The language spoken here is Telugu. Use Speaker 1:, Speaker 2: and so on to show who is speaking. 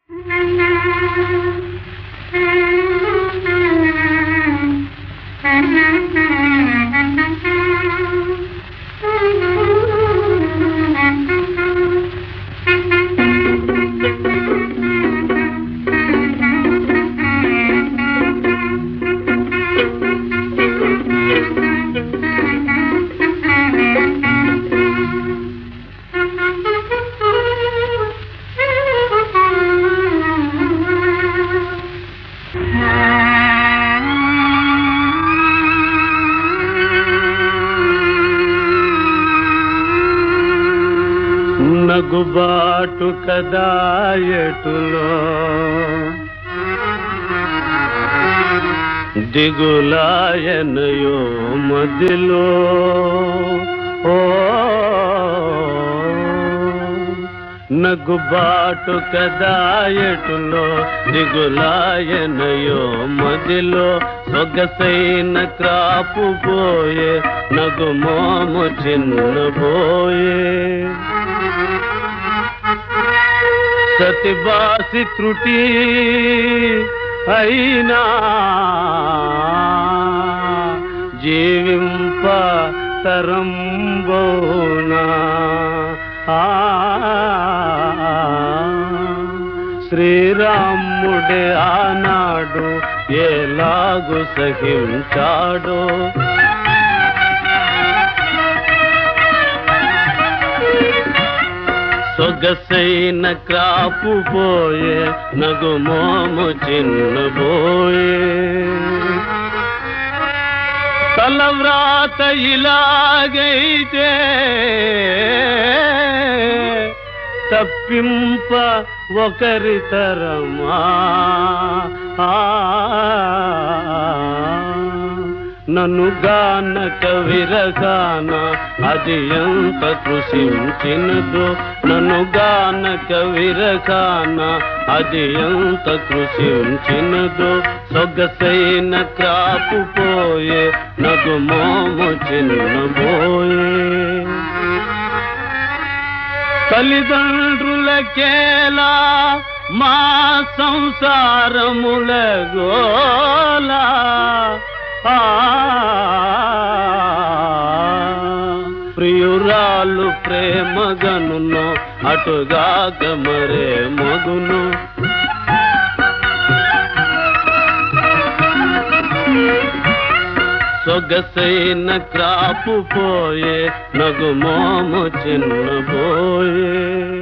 Speaker 1: నగుబాటు కదా ఎటులో దిగులాయనయో మదిలో ఓ నగుబాటు కదా ఎటులో దిగులాయనయో మదిలో సొగసైన క్రాపు పోయే నగుమోము చిన్నబోయే సతిబాసి త్రుటి అయినా జీవింప తరంబోనా ఆ శ్రీరాముడే ఆనాడు ఎలాగు సహించాడో సొగసైన క్రాపు పోయే నగుమోము చిన్నబోయే తలవ్రాత ఇలాగైతే తప్పింప ఒకరి తరమా ఆ, నన్ను గానక విరగాన అది ఎంత కృషించినదో నన్ను గానక విరగాన అది ఎంత కృషించినదో సొగసైన క్రాపు పోయే నగు మోము చిన్నబోయే తల్లిదండ్రులకేలా మా సంసారముల గోలా ఆ, ప్రియురాలు ప్రేమగనును అటుగాక మరే మగును సొగసైన క్రాపు పోయే నగు మోము చిన్నబోయే